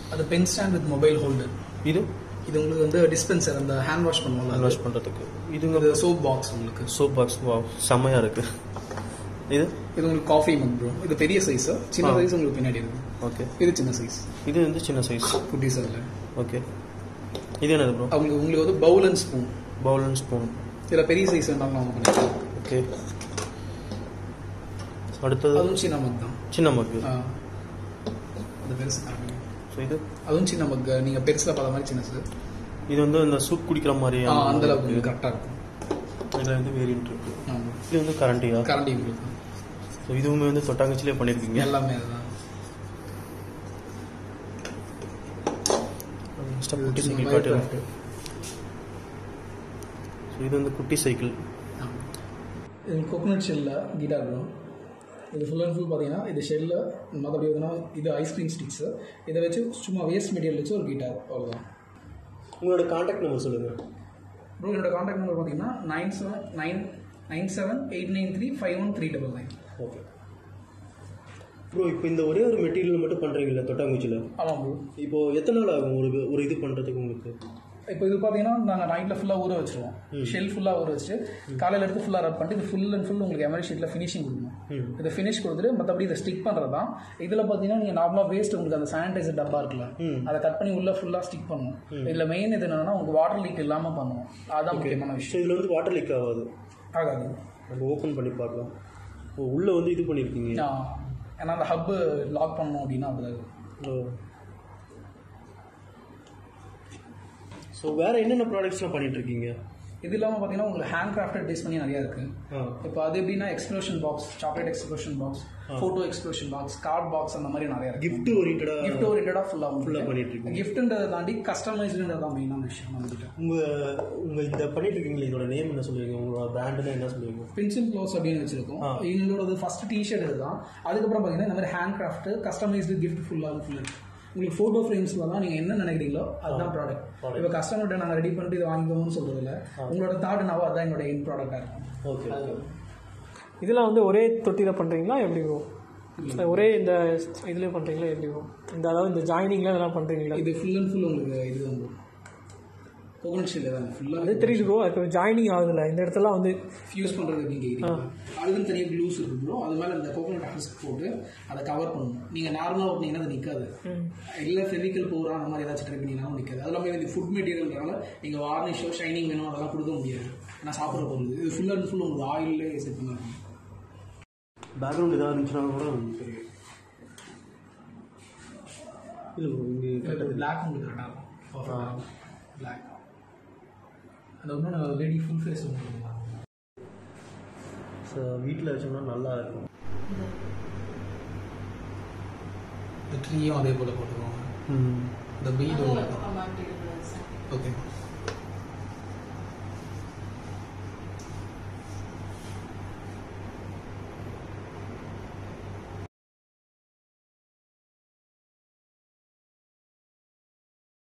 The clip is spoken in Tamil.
அது pen stand with mobile holder இது இது உங்களுக்கு வந்து டிஸ்பென்சர் அந்த ஹேண்ட் வாஷ் பண்ணுவோம்ல வாஷ் பண்ணுறதுக்கு இதுங்க இது சோப் பாக்ஸ் உங்களுக்கு சோப் பாக்ஸ் வா செம்மையாக இருக்கு இது இது உங்களுக்கு காஃபி மக் ப்ரோ இது பெரிய சைஸ் சின்ன ஆ. சைஸ் உங்களுக்கு பின்னாடி இருக்கு ஓகே இது சின்ன சைஸ் இது வந்து சின்ன சைஸ் குட்டி சைஸ்ல ஓகே இது என்னது ப்ரோ அவங்க உங்களுக்கு வந்து bowl and spoon bowl and spoon இதுல பெரிய சைஸ் வேணாலும் நம்ம பண்ணிக்கலாம் ஓகே அடுத்தது அதுவும் சின்ன மக் தான் சின்ன மக்கு ஆ. அது பெருசு காமிங்க. ஸோ இது அதுவும் சின்ன மக் நீங்க பெருசுல பார்த்த மாதிரி சின்னது இது வந்து இந்த சூப் குடிக்கிற மாதிரி ஆ, அந்த அளவுக்கு உங்களுக்கு கரெக்டா இருக்கும் இதில் வந்து வேரியன்ட் இருக்கு ஆமா. இது வந்து கரண்டியா கரண்டி உங்களுக்கு ஸோ இதுவுமே வந்து தொட்டாங்கச்சிலே பண்ணியிருக்கீங்க எல்லாமே அதுதான் Next up குட்டி சும்மா சைக்கிள் மாதிரி காட்டுறேன் craft. ஸோ இது வந்து குட்டி சைக்கிள் ஆமா. இது கோகோனட் ஷெல்ல கிட்டார் வரும் இது ஃபுல் அண்ட் ஃபுல் பார்த்தீங்கன்னா இது ஷெல்ல மற்றபடி எதுனா இது ஐஸ்கிரீம் ஸ்டிக்ஸு இதை வச்சு சும்மா வேஸ்ட் மெட்டீரியல் வச்சு ஒரு கிட்டார் அவ்வளோதான் உங்களோட காண்டாக்ட் நம்பர் சொல்லுங்கள் ப்ரோ என்னோட காண்டாக்ட் நம்பர் பார்த்தீங்கன்னா nine seven nine nine seven eight nine three five one three double nine okay bro இப்போ இந்த ஒரே ஒரு மெட்டீரியல் மட்டும் பண்ணுறீங்களா தொட்டாங்குச்சியில் ஆமாம் ப்ரோ இப்போ எத்தனை நாள் ஆகும் ஒரு ஒரு இது பண்ணுறதுக்கு உங்களுக்கு இப்போ இது பார்த்தீங்கன்னா நாங்கள் நைட்டில் ஃபுல்லாக ஊற வச்சிருவோம் ஷெல் ஃபுல்லாக ஊற வச்சுட்டு காலையில் எடுத்து ஃபுல்லாக ரப் பண்ணிட்டு இது ஃபுல் அண்ட் ஃபுல் உங்களுக்கு எமரி ஷீட்டில் ஃபினிஷிங் கொடுக்கணும் ம். இது ஃபினிஷ் கொடுத்துட்டு மற்றபடி இதை ஸ்டிக் பண்ணுறது தான் இதில் பார்த்தீங்கன்னா நீங்கள் நார்மலாக வேஸ்ட் உங்களுக்கு அந்த சானிடைசர் டப்பா இருக்குல்ல ம். அதை கட் பண்ணி உள்ளே ஃபுல்லாக ஸ்டிக் பண்ணும் இதில் மெயின் இது என்னன்னா உங்களுக்கு வாட்டர் லீக் இல்லாமல் பண்ணுவோம் அதுதான் முக்கியமான ஸோ விஷயம் இதில் வந்து வாட்டர் லீக் ஆகாது ஆகாது நம்ம ஓப்பன் பண்ணி பார்க்கலாம் ஓ உள்ளே வந்து இது பண்ணியிருக்கீங்க நான் ஏன்னா அந்த ஹப்பு லாக் பண்ணணும் அப்படின்னா அப்படிதான் ஓ ஸோ வேறு என்னென்ன ப்ராடக்ட்ஸ்லாம் பண்ணிட்டு இருக்கீங்க இது இல்லாமல் பார்த்தீங்கன்னா உங்களுக்கு ஹேண்ட் கிராஃப்டட் டிஸ் பண்ணி நிறையா இருக்குது ஆ இப்போ அது எப்படின்னா explosion box chocolate explosion box photo explosion box card box அந்த மாதிரி நிறைய இருக்கு கிஃப்ட் ஓரியன்டாக கிஃப்ட் ஓரியன்டாக ஃபுல்லாக Full ஆ பண்ணிட்டு இருக்கீங்க. கிஃப்ட்ன்றதை தாண்டி கஸ்டமைஸ்டுன்றது தான் மெயினான விஷயம் நம்மகிட்ட உங்கள் உங்கள் இந்த பண்ணிட்டு இருக்கீங்களே இதோட நேம் என்ன சொல்லுவீங்க உங்களோட பிராண்டுன்னு என்ன சொல்லுவீங்க பென்சில் க்ளோஸ் அப்படின்னு வச்சிருக்கோம் ஆ. எங்களோட ஃபர்ஸ்ட் டிஷர்ட் இதுதான் அதுக்கப்புறம் பார்த்தீங்கன்னா இந்த மாதிரி ஹேண்ட் கிராஃப்ட் கஸ்டமைஸ்டு கிஃப்ட் ஃபுல்லாக ஃபுல் உங்களுக்கு ஃபோட்டோ ஃப்ரேம்ஸ்லாம் நீங்கள் என்ன நினைக்கிறீங்களோ அதுதான் ப்ராடக்ட் Product. இப்போ கஸ்டமர்கிட்ட நாங்கள் ரெடி பண்ணிட்டு இதை வாங்கிக்கோங்கன்னு சொல்றது இல்ல உங்களோட தாட் என்னவோ அதுதான் எங்களோட என் ப்ராடக்டாக இருக்கும் ஓகே இதெல்லாம் வந்து ஒரே தொட்டியில் பண்ணுறீங்களா எப்படி ப்ரோ ஒரே இந்த இதுலேயே பண்ணுறீங்களா எப்படி ப்ரோ இந்த அதாவது இந்த ஜாயினிங்லாம் இதெல்லாம் பண்ணுறீங்களா இது ஃபுல் அண்ட் ஃபுல் உங்களுக்கு இதுதான் bro. கோகனட் ஷெல் தான் ஃபுல்லாக அது தெரியுது ப்ரோ இப்போ ஜாயினிங் ஆகுதுல்ல இந்த இடத்துல வந்து ஃபியூஸ் பண்ணுறது எப்படின்னு கேட்குறீங்க அதுக்குன்னு தனியாக க்ளூஸ் இருக்கு ப்ரோ அது மேலே இந்த கோகனட் ஹஸ்க் போட்டு அதை கவர் பண்ணணும் நீங்கள் நார்மலாக ஓட்டினீங்கன்னா அது நிற்காது இல்லை ஃபெவிக்கல் போகிறா அந்த மாதிரி ஏதாச்சும் ட்ரை பண்ணிங்கனாலும் நிற்காது அது இல்லாமல் இது ஃபுட் மெட்டீரியல்னால நீங்கள் வார்னிஷோ ஷைனிங் வேணும் அதெல்லாம் கொடுக்க முடியாது ஏன்னா சாப்பிட்ற பொருள் இது ஃபுல் அண்ட் ஃபுல் உங்களுக்கு ஆயிலே செட் பண்ணலாம் பேக்ரவுண்ட் ஏதாவது இருந்துச்சுன்னா கூட தெரியும் இல்லை bro, இங்கே பிளாக் உங்களுக்கு கரெக்டாக இருக்கும் பிளாக் அந்த இன்னொன்று லேடி ஃபுல் ஃபேஸ் உங்களுக்கு ஸோ வீட்டில் வச்சோம்னா நல்லா இருக்கும் இந்த ட்ரீயும் அதே போல் போட்டுருவாங்க இந்த பீடு ஓகே